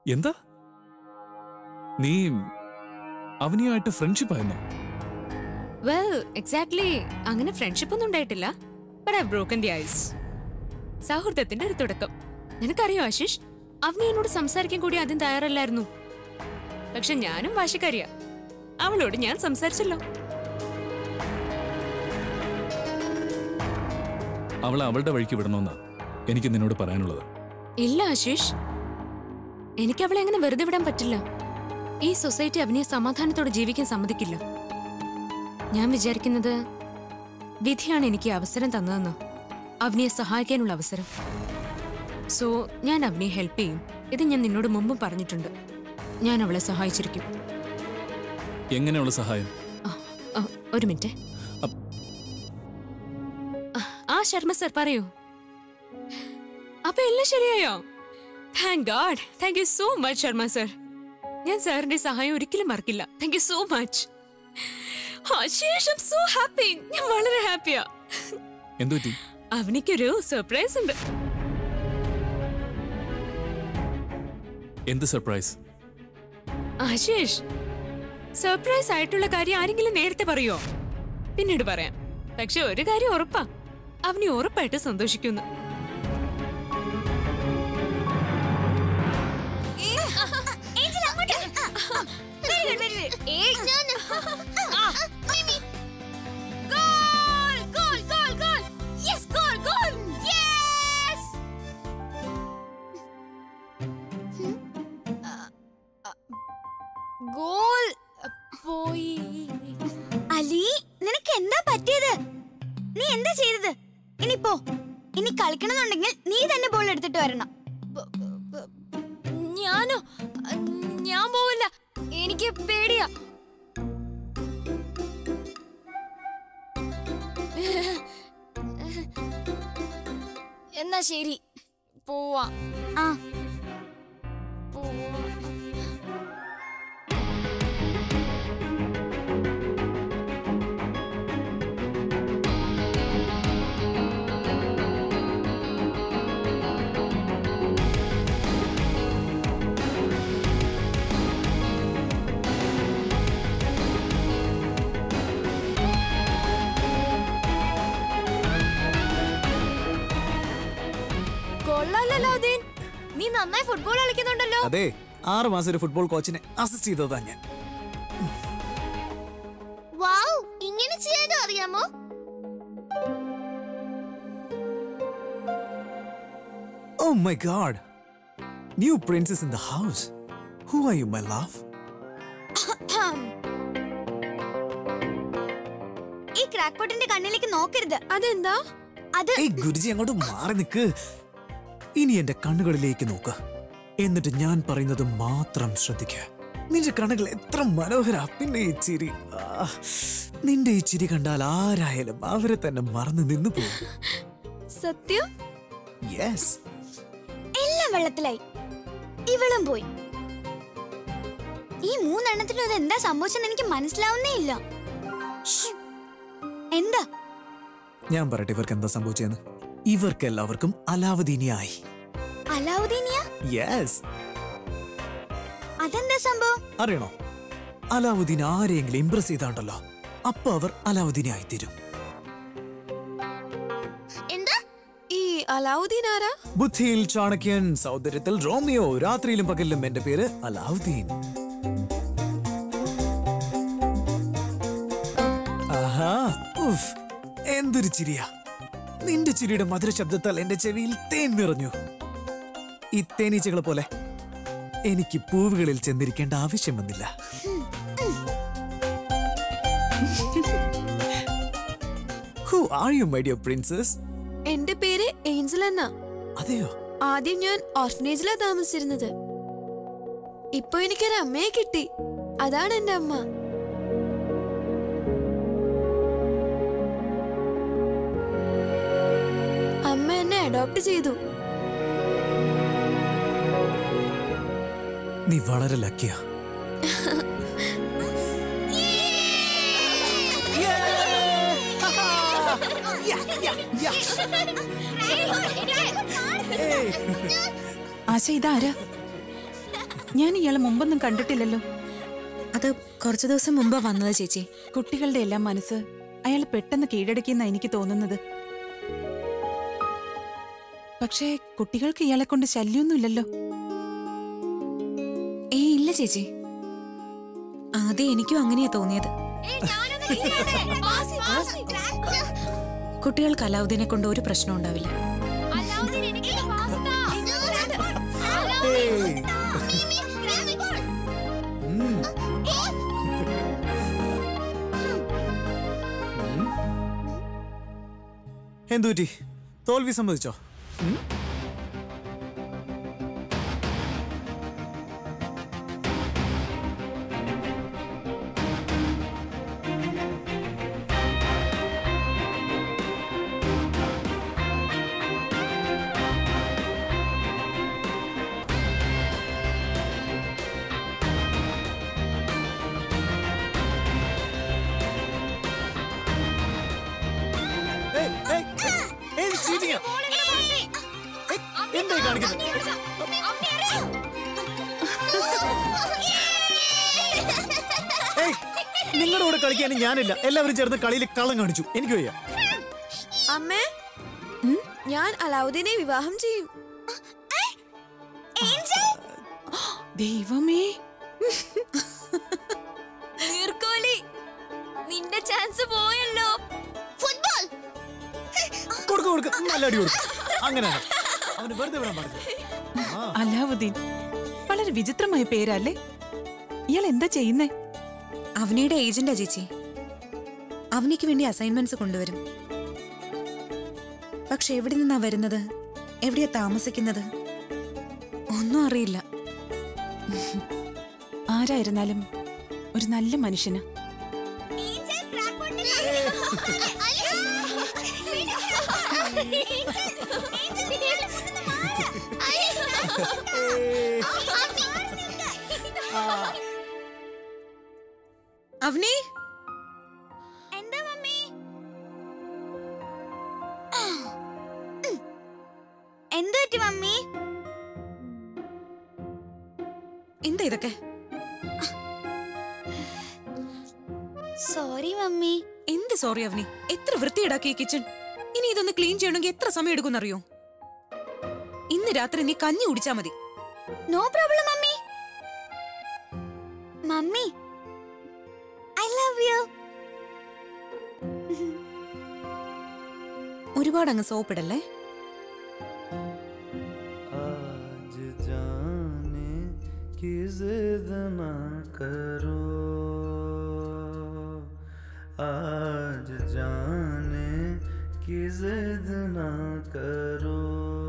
എന്താ നീ അവനിയുമായിട്ട് ഫ്രണ്ട്ഷിപ്പ് ആയിരുന്നോ വെൽ എക്സാക്ട്ലി അങ്ങനെ ഫ്രണ്ട്ഷിപ്പ് ഒന്നും ഉണ്ടായിട്ടില്ല but I broken the ice സൗഹൃദത്തിന്റെ ഒരു തുടക്കം നിനക്കറിയോ ആശിഷ് അവനി എന്നോട് സംസാരിക്കാൻ കൂടി ആദ്യം തയ്യാറല്ലായിരുന്നു പക്ഷെ ഞാനും വാശിക്കാരിയാ അവളോട് ഞാൻ സംസാരിച്ചല്ലോ അവളെ അവളുടെ വഴിക്ക് വിടണമെന്നാ എനിക്ക് നിന്നോട് പറയാനുള്ളത് ഇല്ല ആശിഷ് എനിക്ക് അവളെ അങ്ങനെ വെറുതെ വിടാൻ പറ്റില്ല ഈ സൊസൈറ്റി അവനെ സമാധാനത്തോടെ ജീവിക്കാൻ സമ്മതിക്കില്ല ഞാൻ വിചാരിക്കുന്നത് വിധിയാണ് എനിക്ക് ഈ അവസരം തന്നതെന്ന് അവനെ സഹായിക്കാനുള്ള അവസരം സോ ഞാൻ അവനെ ഹെൽപ്പ് ചെയ്യും ഇത് ഞാൻ നിന്നോട് മുമ്പും പറഞ്ഞിട്ടുണ്ട് ഞാൻ അവളെ സഹായിച്ചിരിക്കും എങ്ങനെയുള്ള സഹായം ആ, ആ, ഒരു മിനിറ്റ് അപ്പ്. ആ, ആ ശർമ്മ സർ പറയൂ അപ്പൊ എല്ലാം ശരിയായോ thank god thank you so much Sharma sir ഞാൻ സാറിന്റെ സഹായം ഒരിക്കലും മറക്കില്ല താങ്ക് യു സോ മച്ച് ശേഷം സോ ഹാപ്പി ഞാൻ വളരെ ഹാപ്പിയാ എന്തു പറ്റി അവനിക്കൊരു സർപ്രൈസ് ഉണ്ട് എന്ത് സർപ്രൈസ് ആശിഷ് സർപ്രൈസ് ആയിട്ടുള്ള കാര്യം ആരെങ്കിലും നേരത്തെ പറയോ പിന്നീട് പറയാം പക്ഷെ ഒരു കാര്യം ഉറപ്പാ അവനെ ഉറപ്പായിട്ട് സന്തോഷിക്കുന്നു ഗോൾ പോയി അലി നിനക്ക് എന്താ പറ്റിയത് നീ എന്താ ചെയ്തത് ഇനി പോ ഇനി കളിക്കണമെന്നുണ്ടെങ്കിൽ നീ തന്നെ ബോൾ എടുത്തിട്ട് വരണം ഞാനോ ഞാൻ പോവില്ല എനിക്ക് പേടിയാ എന്നാ ശരി പോവാ ആ പോവാ കൊള്ളാലോ ദീൻ നീ നന്നായി ഫുട്ബോൾ കളിക്കുന്നുണ്ടല്ലോ അതെ ആറ് മാസം ഒരു ഫുട്ബോൾ കോച്ചിനെ അസിസ്റ്റ് ചെയ്തതാ ഞാൻ വാവ് ഇങ്ങനെ ചെയ്യാനും അറിയാമോ oh my god new princess in the house who are you my love ഈ ക്രാക്ക് പോട്ടിന്റെ കണ്ണിലേക്ക് നോക്കരുത് അതെന്താ അത് ഏയ് ഗുരുജി അങ്ങോട്ട് മാറി നിൽക്ക് ഇനി എന്റെ കണ്ണുകളിലേക്ക് നോക്ക് എന്നിട്ട് ഞാൻ പറയുന്നത് മാത്രം ശ്രദ്ധിക്കുക നിന്റെ കണ്ണുകൾ എത്ര മനോഹര പിന്നെ ഈ ചിരി ആ, നിന്റെ ഈ ചിരി കണ്ടാൽ ആരായാലും അവരെ തന്നെ മറന്നു നിന്നു പോകും സത്യം യെസ് എല്ലാം വെള്ളത്തിലായി ഇവളും പോയി ഈ മൂന്നെണ്ണത്തിനും ഇത് എന്താ സംഭവിച്ചെന്ന് എനിക്ക് മനസ്സിലാവുന്നേ ഇല്ല എന്താ ഞാൻ പറയട്ടെ ഇവർക്ക് എന്താ സംഭവിച്ചതെന്ന് ഇവർക്കെല്ലാവർക്കും അലാവദീനിയായി അലാവുദ്ദീനിയ യെസ് അതെന്താ സംഭവം അറിയണോ അലാവുദ്ദീൻ ആരെയെങ്കിലും ഇംപ്രസ് ചെയ്താണ്ടല്ലോ അപ്പൊ അവർ അലാവുദ്ദീനെ ആയിത്തീരും എന്താ ഈ അലാവുദ്ദീൻ ആരാ ബുദ്ധിയിൽ ചാണക്യൻ സൗന്ദര്യത്തിൽ റോമിയോ രാത്രിയിലും പകലിലും എന്റെ പേര് അലാവുദ്ദീൻ ആഹാ ഉഫ് എന്തൊരു ചിരിയാ നിന്റെ ചിരിയുടെ മധുര ശബ്ദത്താൽ എന്റെ ചെവിയിൽ തേൻ നിറഞ്ഞു ഈ തേനീച്ചകളെ പോലെ എനിക്ക് പൂവുകളിൽ ചെന്നിരിക്കേണ്ട ആവശ്യം വന്നില്ല who are you my dear princess എന്റെ പേര് ഏഞ്ചൽ എന്നാ അതെയോ ആദ്യം ഞാൻ ഓർഫനേജിലാ താമസിച്ചിരുന്നത് ഇപ്പൊ എനിക്കൊരു അമ്മയെ കിട്ടി അതാണ് എന്റെ അമ്മ അമ്മ എന്നെ അഡോപ്റ്റ് ചെയ്തു നീ വളരെ ലക്കിയാ ആശ ഇതാരാ ഞാൻ ഇയാളെ മുമ്പൊന്നും കണ്ടിട്ടില്ലല്ലോ അത് കുറച്ചു ദിവസം മുമ്പ് വന്നത് ചേച്ചി കുട്ടികളുടെ എല്ലാം മനസ്സ് അയാൾ പെട്ടെന്ന് കീഴടക്കിയെന്നാ എനിക്ക് തോന്നുന്നത് പക്ഷേ കുട്ടികൾക്ക് ഇയാളെ കൊണ്ട് ശല്യമൊന്നുമില്ലല്ലോ ഏ ഇല്ല ചേച്ചി ആദ്യം എനിക്കും അങ്ങനെയാ തോന്നിയത് കുട്ടികൾക്ക് അലാവുദ്ദീനെ കൊണ്ട് ഒരു പ്രശ്നം ഉണ്ടാവില്ല ഏയ്. ഉം. എന്തുപറ്റി തോൽവി സമ്മതിച്ചോ ഉം? ഏയ്, ഏയ്, ഏയ്, ഏയ്, cheating ആ. ഏയ്, എന്തായി കാണിക്കുന്നത് ഏയ്, നിങ്ങളുടെ കൂടെ കളിക്കാനും ഞാനില്ല എല്ലാവരും ചേർന്ന് കളിയിൽ കള്ളം കാണിച്ചു എനിക്ക് വയ്യ അമ്മേ ഞാൻ അലാവുദ്ദീനെ വിവാഹം ചെയ്യും ദൈവമേ നീർക്കോലി നിന്റെ ചാൻസ് പോയല്ലോ ഫുട്ബോൾ കൊടുക്ക കൊടുക്ക നല്ല അടി കൊടുക്കും അങ്ങനെ അവന് വെറുതെ വിടാൻ പാടില്ല ആ, അലാവുദ്ദീൻ വളരെ വിചിത്രമായ പേരല്ലേ ഇയാൾ എന്താ ചെയ്യുന്നേ അവനിയുടെ ഏജന്റാ ചേച്ചി അവനിക്ക് വേണ്ടി അസൈൻമെന്റ്സ് കൊണ്ടുവരും പക്ഷെ എവിടെ നിന്നാ വരുന്നത് എവിടെയാ താമസിക്കുന്നത് ഒന്നും അറിയില്ല ആരായിരുന്നാലും ഒരു നല്ല മനുഷ്യന് ഏയ്, അവനി എന്താ മമ്മി എന്ത് പറ്റി മമ്മി എന്താ ഇതൊക്കെ സോറി മമ്മി എന്ത് സോറി അവനി എത്ര വൃത്തിയിടാക്കി കിച്ചൺ ഇനി ഇതൊന്ന് ക്ലീൻ ചെയ്യണമെങ്കിൽ എത്ര സമയം എടുക്കുമെന്നറിയോ ഇന്ന് രാത്രി നീ കഞ്ഞി കുടിച്ചാ മതി no problem mummy mummy I love you ഒരുപാട് അങ്ങ് സോപ്പിടല്ലേ आज जाने की जिद ना करो आज जाने की जिद ना करो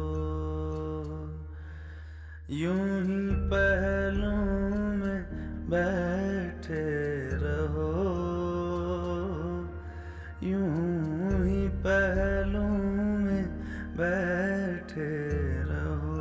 यूं ही पहलों में बैठे रहो यूं ही पहलों में बैठे रहो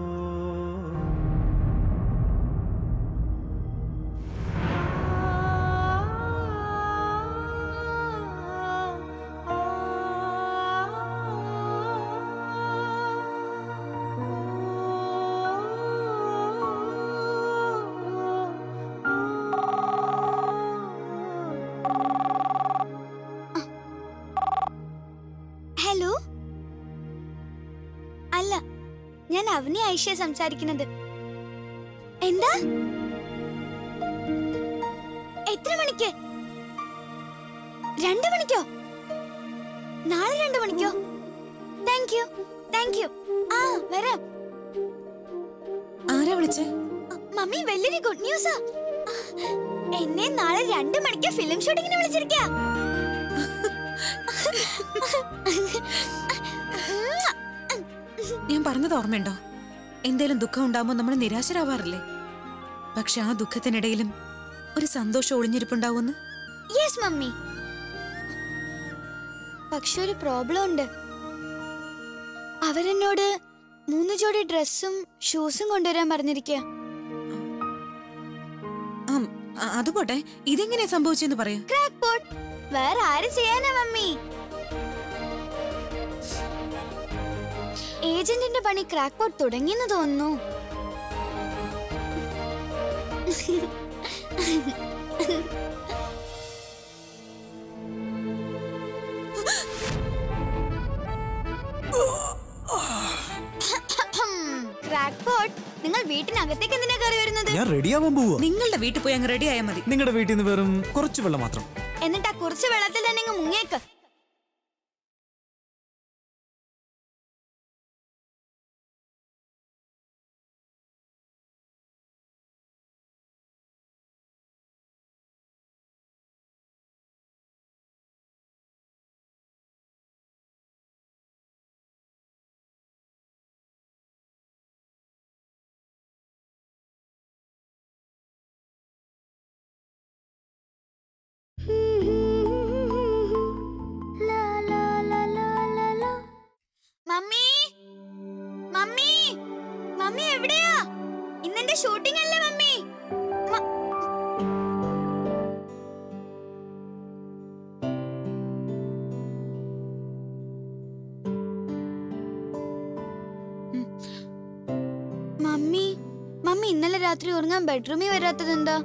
ഹലോ അല്ല ഞാൻ അവനി ഐഷ സംസാരിക്കുന്നത് എന്താ എത്ര മണിക്ക് രണ്ടു മണിക്കോ നാളെ രണ്ടു മണിക്കോ താങ്ക് യു താങ്ക് യു ആ വരാം ആരാ വിളിച്ചേ മമ്മി വലിയൊരു ഗുഡ് ന്യൂസാ എന്നെ നാളെ രണ്ടു മണിക്ക് ഫിലിം ഷൂട്ടിങ്ങിന് വിളിച്ചിരിക്കാ ഞാൻ പറഞ്ഞത് ഓർമ്മയുണ്ടോ എന്തേലും ദുഃഖം ഉണ്ടാകുമ്പോൾ നമ്മൾ നിരാശരാവാറില്ലേ പക്ഷെ ആ ദുഃഖത്തിനിടയിലും ഒരു സന്തോഷം ഒളിഞ്ഞിരിപ്പുണ്ടാവുമെന്ന് യെസ് മമ്മി പക്ഷെ ഒരു പ്രോബ്ലം ഉണ്ട് അവരെന്നോട് മൂന്ന് ജോഡി ഡ്രസ്സും ഷൂസും കൊണ്ടുവരാൻ പറഞ്ഞിരിക്കുക ആം, അ- അതുപോട്ടെ ഇതെങ്ങനെയാ സംഭവിച്ചെന്ന് പറയൂ ക്രാക്ക് പോട്ട് വേറെ ആര് ചെയ്യാനാ മമ്മി ഏജന്റിന്റെ പണി ക്രാക്ക് പോട്ട് തുടങ്ങിയെന്ന് തോന്നുന്നു ക്രാക്ക് പോട്ട് നിങ്ങൾ വീട്ടിനകത്തേക്ക് എന്തിനാ കയറി വരുന്നത് ഞാൻ റെഡിയാവാൻ പോവാ നിങ്ങളുടെ വീട്ടിൽ പോയി അങ്ങ് റെഡി ആയാൽ മതി നിങ്ങളുടെ വീട്ടിൽ നിന്ന് വെറും കുറച്ച് വെള്ളം മാത്രം എന്നിട്ട് ആ കുറച്ച് വെള്ളത്തിൽ തന്നെ ഇങ്ങ് മുങ്ങിയേക്ക് മമ്മി മമ്മി മമ്മി എവിടെയാ ഇന്നെന്റെ ഷൂട്ടിംഗ് അല്ലേ മമ്മി മ- മമ്മി മമ്മി ഇന്നലെ രാത്രി ഉറങ്ങാൻ ബെഡ്റൂമിൽ വരാത്തത് എന്താ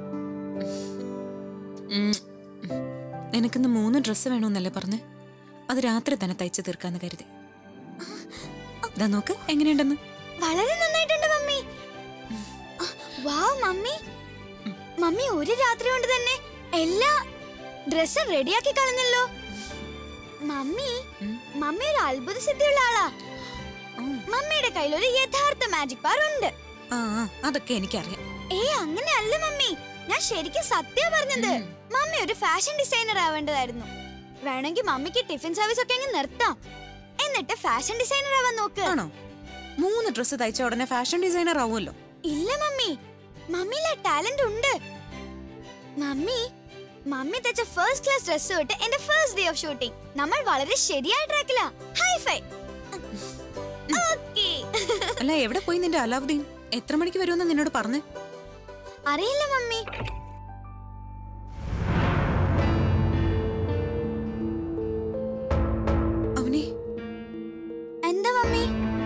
ഉം. നിനക്കിന്ന് മൂന്ന് ഡ്രസ്സ് വേണമെന്നല്ലേ പറഞ്ഞ് അത് രാത്രി തന്നെ തയ്ച്ചു തീർക്കാന്ന് കരുതി ഇതാ നോക്ക് എങ്ങനെയുണ്ടെന്ന് വളരെ നന്നായിട്ടുണ്ട് മമ്മി വാവ് മമ്മി മമ്മി ഒരു രാത്രി കൊണ്ട് തന്നെ എല്ലാ ഡ്രസ്സും റെഡിയാക്കി കളഞ്ഞല്ലോ മമ്മി ഉം. മമ്മി ഒരു അത്ഭുത സിദ്ധിയുള്ള ആളാ ഉം. മമ്മിയുടെ കയ്യിൽ ഒരു യഥാർത്ഥ മാജിക് പവർ ഉണ്ട് ആ ആ, അതൊക്കെ എനിക്കറിയാം ഏ അങ്ങനെയല്ല മമ്മി ഞാൻ ശരിക്കും സത്യ പറഞ്ഞത് ഉം. മമ്മി ഒരു ഫാഷൻ ഡിസൈനർ ആവേണ്ടതായിരുന്നു വേണമെങ്കിൽ മമ്മിക്ക് ടിഫിൻ സർവീസ് ഒക്കെ അങ്ങ് നിർത്താം എന്നിട്ട് ഫാഷൻ ഡിസൈനർ ആവാൻ നോക്ക് ആണോ മൂന്ന് ഡ്രസ്സ് തയ്ച്ച ഉടനെ ഫാഷൻ ഡിസൈനർ ആവുമല്ലോ ഇല്ല മമ്മി മമ്മിയിലെ ടാലന്റ് ഉണ്ട് മമ്മി മമ്മി തച്ച ഫസ്റ്റ് ക്ലാസ് ഡ്രസ് തൊട്ട് എന്റെ ഫസ്റ്റ് ഡേ ഓഫ് ഷൂട്ടിംഗ് നമ്മൾ വളരെ ശരിയായ ട്രാക്കിലാ ഹൈ ഫൈ ഓക്കേ അല്ല എവിടെ പോയി നിന്റെ അലാവുദ്ദീൻ എത്ര മണിക്ക് വരുമെന്ന് നിന്നോട് പറഞ്ഞു അറിയില്ല മമ്മി അവനെ എന്താ മമ്മി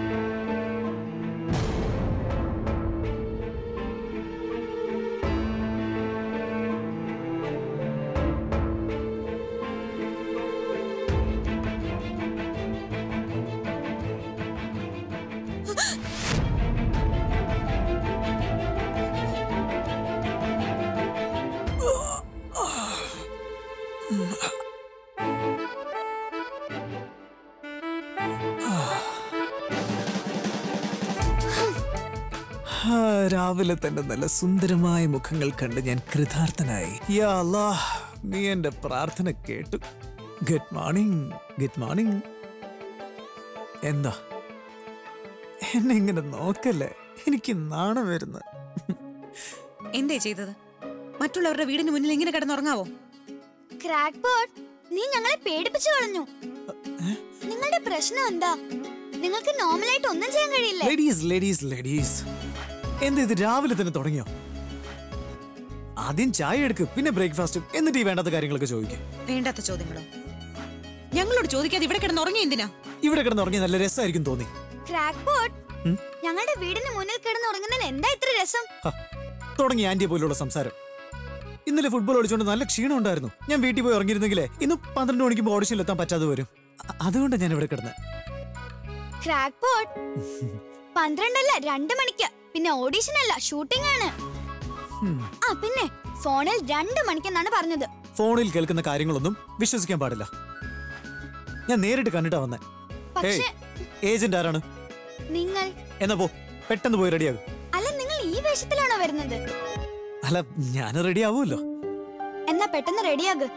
ആ, രാവിലെ തന്നെ നല്ല സുന്ദരമായ മുഖങ്ങൾ കണ്ട് ഞാൻ കൃതാർത്ഥനായി യാ അല്ലാ, നീ എന്റെ പ്രാർത്ഥന കേട്ടു ഗുഡ് മോർണിംഗ് ഗുഡ് മോർണിംഗ് എന്താ എന്നെ ഇങ്ങനെ നോക്കല്ലേ എനിക്ക് നാണം വരുന്നു എന്തേ ചെയ്തത് മറ്റുള്ളവരുടെ വീടിന് മുന്നിൽ ഇങ്ങനെ കിടന്നുറങ്ങാവോ ക്രാക്ക് ബോർഡ് നീ ഞങ്ങളെ പേടിപ്പിച്ചു കളഞ്ഞു നിങ്ങളുടെ പ്രശ്നം എന്താ നിങ്ങൾക്ക് നോർമലായിട്ട് ഒന്നും ചെയ്യാൻ കഴിയില്ലേ ലേഡീസ് ലേഡീസ് ലേഡീസ് എന്താ ഇത് രാവിലെ തന്നെ തുടങ്ങിയോ ആദ്യം ചായ എടുക്ക് പിന്നെ ബ്രേക്ക്ഫാസ്റ്റും എന്നിട്ട് ഈ വേണ്ടാത്ത കാര്യങ്ങളൊക്കെ ചോദിക്കും വേണ്ടാത്ത ചോദ്യങ്ങളോ ഞങ്ങളോട് ചോദിക്കാതെ ഇവിടെ കിടന്നുറങ്ങി എന്തിനാ ഇവിടെ കിടന്നുറങ്ങി നല്ല രസമായിരിക്കും തോന്നി ക്രാക്ക് ബോർഡ് ഉം? ഞങ്ങളുടെ വീടിന് മുന്നിൽ കിടന്ന് ഉറങ്ങുന്നതിൽ എന്താ ഇത്ര രസം ഹ, തുടങ്ങി ആന്റിയെ പോലുള്ള സംസാരം ഇന്നലെ ഫുട്ബോൾ കളിച്ചുകൊണ്ട് നല്ല ക്ഷീണം ഉണ്ടായിരുന്നു ഞാൻ വീട്ടിൽ പോയി ഇറങ്ങിയിരുന്നെങ്കിലേ ഇന്ന് പന്ത്രണ്ട് മണിക്ക് ഓഡിഷനിൽ എത്താൻ പറ്റാതെ വരും അ- അതുകൊണ്ടാണ് ഞാൻ ഇവിടെ കിടന്നത് ക്രാക്ക് ബോർഡ് പന്ത്രണ്ടല്ല രണ്ട് മണിക്ക് പിന്നെ ഓഡീഷൻ അല്ല ഷൂട്ടിംഗ് ആണ് ഉം. ആ പിന്നെ ഫോണിൽ രണ്ട് മണിക്കെന്നാണ് പറഞ്ഞത് ഫോണിൽ കേൾക്കുന്ന കാര്യങ്ങളൊന്നും വിശ്വസിക്കാൻ പാടില്ല ഞാൻ നേരിട്ട് കണ്ടിട്ടാ വന്നേ പക്ഷെ ഏജന്റ് ആരാണ് നിങ്ങൾ എന്നാ പോ പെട്ടെന്ന് പോയി റെഡിയാകും അല്ല നിങ്ങൾ ഈ വേഷത്തിലാണോ വരുന്നത് അല്ല ഞാൻ റെഡി ആവുമല്ലോ എന്നാ പെട്ടെന്ന് റെഡിയാക്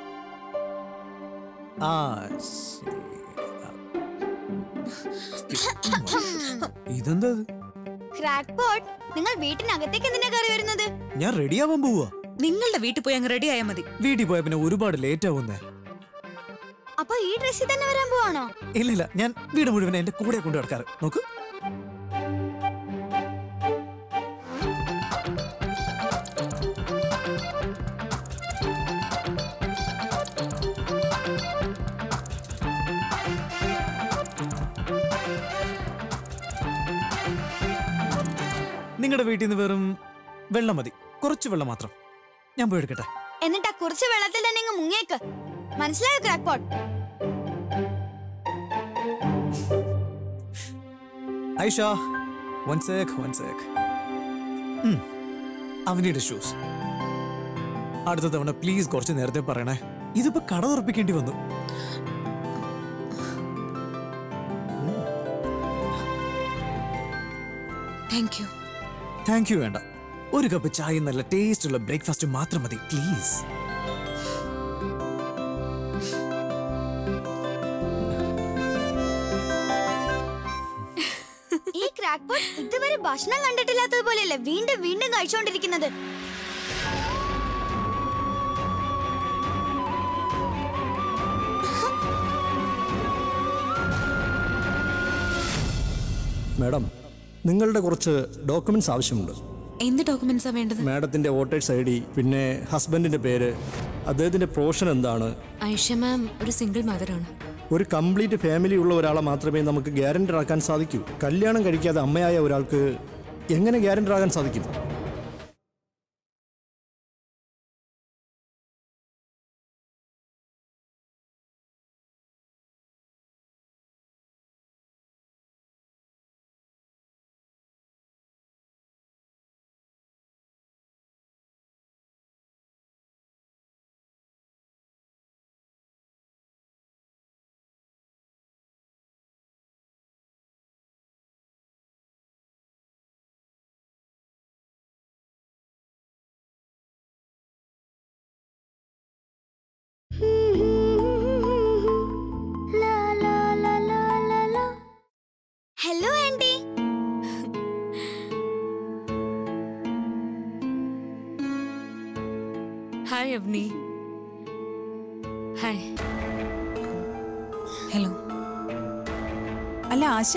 ആ ശരി. ഇതെന്താ ഇത്? ക്രാക്ക് ബോർഡ് നിങ്ങൾ വീട്ടിനകത്തേക്ക് എന്തിനാ കയറി വരുന്നത് ഞാൻ റെഡിയാവാൻ പോവാ നിങ്ങളുടെ വീട്ടിൽ പോയി അങ്ങ് റെഡി ആയാൽ മതി വീട്ടിൽ പോയ പിന്നെ ഒരുപാട് ലേറ്റ് ആവുന്നേ അപ്പൊ ഈ ഡ്രസ്സിൽ തന്നെ വരാൻ പോവാണോ ഇല്ലില്ല ഞാൻ വീട് മുഴുവൻ എന്റെ കൂടെ കൊണ്ടു നടക്കാറ് നോക്ക് നിങ്ങളുടെ വീട്ടിൽ നിന്ന് വെറും വെള്ളം മതി കുറച്ച് വെള്ളം മാത്രം ഞാൻ പോയി എടുക്കട്ടെ എന്നിട്ട് ആ കുറച്ച് വെള്ളത്തിൽ തന്നെ ഇങ്ങ് മുങ്ങിയേക്ക് മനസ്സിലായോ crack pot Aisha one sec one sec അവനിയുടെ ഷൂസ് അടുത്ത തവണ പ്ലീസ് കുറച്ച് നേരത്തെ പറയണേ ഇതിപ്പോ കട തുറപ്പിക്കേണ്ടി വന്നു താങ്ക് യു താങ്ക് യു വേണ്ട ഒരു കപ്പ് ചായ നല്ല ടേസ്റ്റ് ഉള്ള ബ്രേക്ക്ഫാസ്റ്റ് മാത്രം മതി പ്ലീസ് ഈ ക്രാക്ക് പോട്ട് ഇതുവരെ ഭക്ഷണം കണ്ടിട്ടില്ലാത്തത് പോലെയല്ലേ വീണ്ടും വീണ്ടും കഴിച്ചുകൊണ്ടിരിക്കുന്നത് മാഡം നിങ്ങളുടെ കുറച്ച് ഡോക്യുമെന്റ്സ് ആവശ്യമുണ്ട് എന്ത് ഡോക്യുമെന്റ്സാ വേണ്ടത് മാഡത്തിന്റെ വോട്ടേഴ്സ് ഐ ഡി പിന്നെ ഹസ്ബൻഡിന്റെ പേര് അദ്ദേഹത്തിന്റെ പ്രൊഫഷൻ എന്താണ് ഐഷ മാം ഒരു സിംഗിൾ മദറാണ് ഒരു കംപ്ലീറ്റ് ഫാമിലി ഉള്ള ഒരാളെ മാത്രമേ നമുക്ക് ഗ്യാരണ്ടർ ആക്കാൻ സാധിക്കൂ കല്യാണം കഴിക്കാതെ അമ്മയായ ഒരാൾക്ക് എങ്ങനെ ഗ്യാരണ്ടർ ആകാൻ സാധിക്കും hello aunty hi Avani hi hello അല്ല ആശ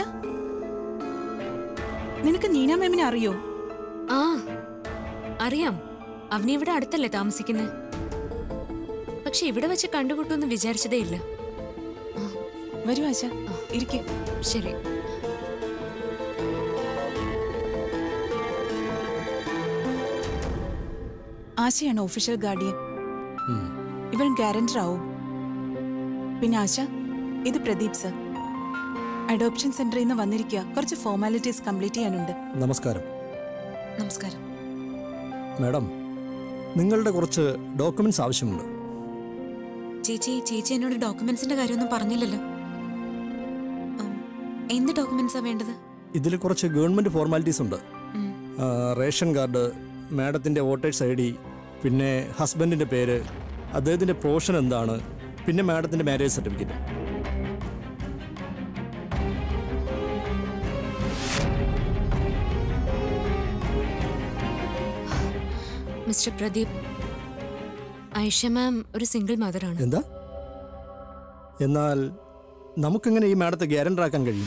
നിനക്ക് നീന മാമിനെ അറിയോ ആ അറിയാം അവനി ഇവിടെ അടുത്തല്ലേ താമസിക്കുന്നത് പക്ഷെ ഇവിടെ വെച്ച് കണ്ടുമുട്ടുമെന്ന് വിചാരിച്ചതേ ഇല്ല വരൂ ആശ ഇരിക്കെ ശരി ആശയാണ് ഒഫീഷ്യൽ ഗാർഡിയൻ ഇവൻ ഗ്യാരണ്ടർ ആവും പിന്നെ ആശ ഇത് പ്രദീപ് സർ അഡോപ്ഷൻ സെന്ററിൽ നിന്ന് വന്നിരിക്കുക കുറച്ച് ഫോർമാലിറ്റീസ് കംപ്ലീറ്റ് ചെയ്യാനുണ്ട് നമസ്കാരം നമസ്കാരം മാഡം നിങ്ങളുടെ കുറച്ച് ഡോക്യുമെന്റ്സ് ആവശ്യമുണ്ട് ചേച്ചി ചേച്ചി എന്നോട് ഡോക്യുമെന്റ്സിന്റെ കാര്യമൊന്നും പറഞ്ഞില്ലല്ലോ ഉം, എന്ത് ഡോക്യുമെന്റ്സാ വേണ്ടത് ഇതിൽ കുറച്ച് ഗവൺമെന്റ് ഫോർമാലിറ്റീസ് ഉണ്ട് ഉം. ആ, റേഷൻ കാർഡ് മാഡത്തിന്റെ വോട്ടേഴ്സ് ഐ ഡി പിന്നെ ഹസ്ബൻഡിന്റെ പേര് അദ്ദേഹത്തിന്റെ പ്രൊഫഷൻ എന്താണ് പിന്നെ മാഡത്തിന്റെ marriage certificate mister Pradeep Aisha ma'am ഒരു സിംഗിൾ മദറാണ് എന്താ എന്നാൽ നമുക്കെങ്ങനെ ഈ മാഡത്തെ ഗ്യാരണ്ടർ ആക്കാൻ കഴിയും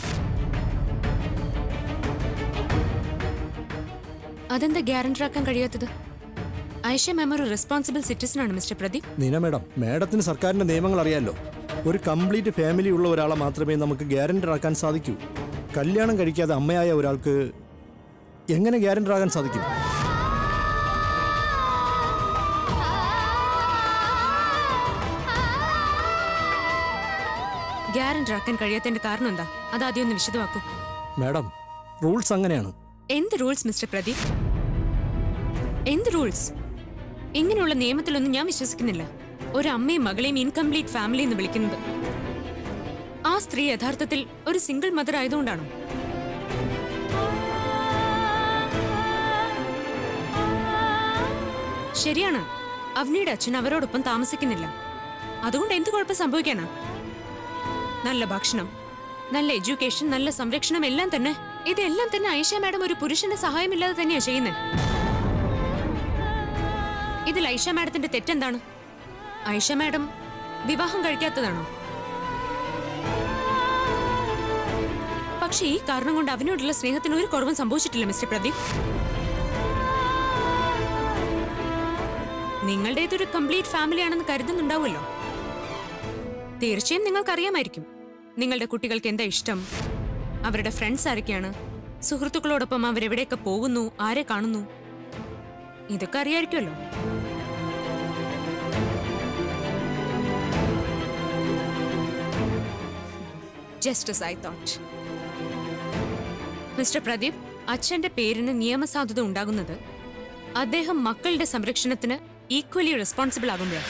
അതെന്താ ഗ്യാരണ്ടർ ആക്കാൻ കഴിയാത്തത് ഐഷ മാം ഒരു റെസ്പോൺസിബിൾ സിറ്റിസൺ ആണ് മിസ്റ്റർ പ്രദീപ് നീന മാഡം മാഡത്തിന് സർക്കാരിന്റെ നിയമങ്ങൾ അറിയാലോ ഒരു കംപ്ലീറ്റ് ഫാമിലി ഉള്ള ഒരാളെ മാത്രമേ നമുക്ക് ഗ്യാരണ്ടർ ആക്കാൻ സാധിക്കൂ കല്യാണം കഴിക്കാതെ അമ്മയായ ഒരാൾക്ക് എങ്ങനെ ഗ്യാരണ്ടർ ആകാൻ സാധിക്കും ഗ്യാരണ്ടർ ആക്കാൻ കഴിയാത്തതിന്റെ കാരണം എന്താ അത് ആദ്യം ഒന്ന് വിശദമാക്കൂ മാഡം റൂൾസ് അങ്ങനെയാണ് എന്ത് റൂൾസ് മിസ്റ്റർ പ്രദീപ് എന്ത് റൂൾസ് ഇങ്ങനെയുള്ള നിയമത്തിലൊന്നും ഞാൻ വിശ്വസിക്കുന്നില്ല ഒരു അമ്മയും മകളെയും ഇൻകംപ്ലീറ്റ് ഫാമിലി എന്ന് വിളിക്കുന്നത് ആ സ്ത്രീ യഥാർത്ഥത്തിൽ ഒരു സിംഗിൾ മദർ ആയതുകൊണ്ടാണോ ശരിയാണ് അവനിയുടെ അച്ഛൻ അവരോടൊപ്പം താമസിക്കുന്നില്ല അതുകൊണ്ട് എന്ത് കുഴപ്പം സംഭവിക്കാനാ നല്ല ഭക്ഷണം നല്ല എഡ്യൂക്കേഷൻ നല്ല സംരക്ഷണം എല്ലാം തന്നെ ഇതെല്ലാം തന്നെ ഐഷ മാഡം ഒരു പുരുഷന്റെ സഹായമില്ലാതെ തന്നെയാ ചെയ്യുന്നത് ഇതിൽ ഐഷ മാഡത്തിന്റെ തെറ്റെന്താണ് ഐഷ മാഡം വിവാഹം കഴിക്കാത്തതാണോ പക്ഷെ ഈ കാരണം കൊണ്ട് അവനോടുള്ള സ്നേഹത്തിന് ഒരു കുറവും സംഭവിച്ചിട്ടില്ല മിസ്റ്റർ പ്രദീപ് നിങ്ങളുടേതൊരു കംപ്ലീറ്റ് ഫാമിലി ആണെന്ന് കരുതുന്നുണ്ടാവുമല്ലോ തീർച്ചയായും നിങ്ങൾക്കറിയാമായിരിക്കും നിങ്ങളുടെ കുട്ടികൾക്ക് എന്താ ഇഷ്ടം അവരുടെ ഫ്രണ്ട്സ് ആരൊക്കെയാണ് സുഹൃത്തുക്കളോടൊപ്പം അവരെവിടെയൊക്കെ പോകുന്നു ആരെ കാണുന്നു ഇതൊക്കെ അറിയായിരിക്കുമല്ലോ just as I thought mister Pradeep അച്ഛന്റെ പേരിന് നിയമസാധുത ഉണ്ടാകുന്നത് അദ്ദേഹം മക്കളുടെ സംരക്ഷണത്തിന് ഈക്വലി റെസ്പോൺസിബിൾ ആകുമ്പോഴാണ്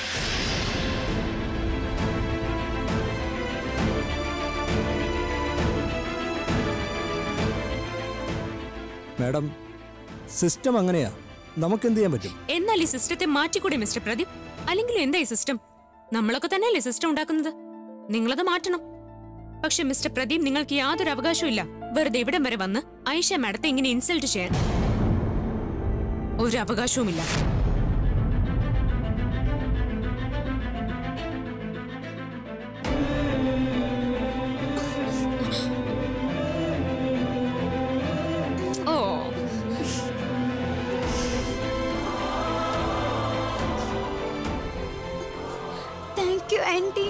മാഡം സിസ്റ്റം അങ്ങനെയാ നമുക്കെന്ത് ചെയ്യാൻ പറ്റും എന്നാൽ ഈ സിസ്റ്റത്തെ മാറ്റിക്കൂടെ മിസ്റ്റർ പ്രദീപ് അല്ലെങ്കിൽ എന്താ ഈ സിസ്റ്റം നമ്മളൊക്കെ തന്നെയല്ലേ സിസ്റ്റം ഉണ്ടാക്കുന്നത് നിങ്ങളത് മാറ്റണം പക്ഷെ മിസ്റ്റർ പ്രദീപ് നിങ്ങൾക്ക് യാതൊരു അവകാശവും ഇല്ല വെറുതെ ഇവിടം വരെ വന്ന് ഐഷ മാഡത്തെ ഇങ്ങനെ ഇൻസൾട്ട് ചെയ്യാൻ ഒരു അവകാശവുമില്ല oh thank you aunty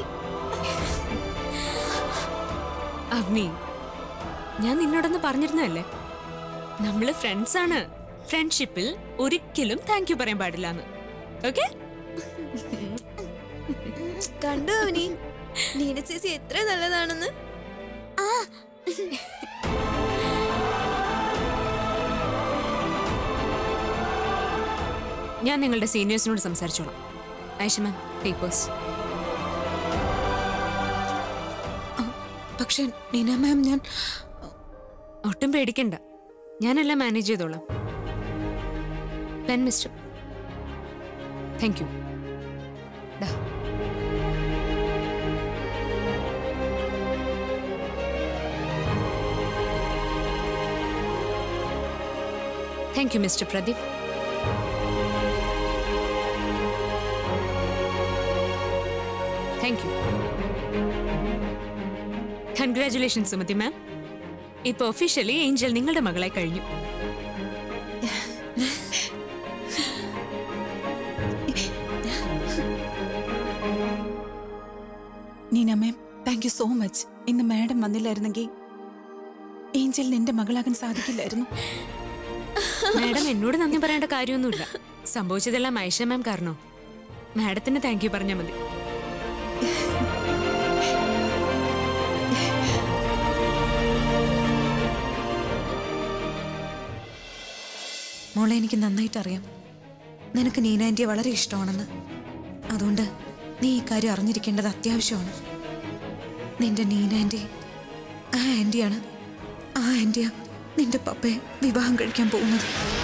Avani ഞാൻ നിന്നോടൊന്ന് പറഞ്ഞിരുന്നല്ലേ നമ്മള് ഫ്രണ്ട്സ് ആണ് ഫ്രണ്ട്ഷിപ്പിൽ ഒരിക്കലും താങ്ക് യു പറയാൻ പാടില്ല എന്ന് ഓക്കെ കണ്ടു അവനി നീന ചേച്ചി എത്ര നല്ലതാണെന്ന് ഞാൻ നിങ്ങളുടെ സീനിയേഴ്സിനോട് സംസാരിച്ചോളാം ഐഷ മാം പേപ്പേഴ്സ് പക്ഷെ നീന മാം ഞാൻ ഒട്ടും പേടിക്കണ്ട ഞാനെല്ലാം മാനേജ് ചെയ്തോളാം pen mister thank you thank you mister Pradeep thank you congratulation Sumathi ma'am ഇപ്പൊ ഒഫീഷ്യലി ഏഞ്ചൽ നിങ്ങളുടെ മകളായി കഴിഞ്ഞു Neena ma'am thank you so much ഇന്ന് മാഡം വന്നില്ലായിരുന്നെങ്കിൽ ഏഞ്ചലിന് എന്റെ മകളാകാൻ സാധിക്കില്ലായിരുന്നു മാഡം എന്നോട് നന്ദി പറയേണ്ട കാര്യമൊന്നുമില്ല സംഭവിച്ചതെല്ലാം ഐഷ മാം കാരണോ മാഡത്തിന് താങ്ക് യു പറഞ്ഞാൽ മതി മോളെ എനിക്ക് നന്നായിട്ട് അറിയാം നിനക്ക് നീന ആൻറ്റിയെ വളരെ ഇഷ്ടമാണെന്ന് അതുകൊണ്ട് നീ ഈ കാര്യം അറിഞ്ഞിരിക്കേണ്ടത് അത്യാവശ്യമാണ് നിന്റെ നീന ആൻറ്റി ആ ആൻറ്റിയാണ് ആ ആൻറ്റിയാ നിന്റെ പപ്പയെ വിവാഹം കഴിക്കാൻ പോകുന്നത്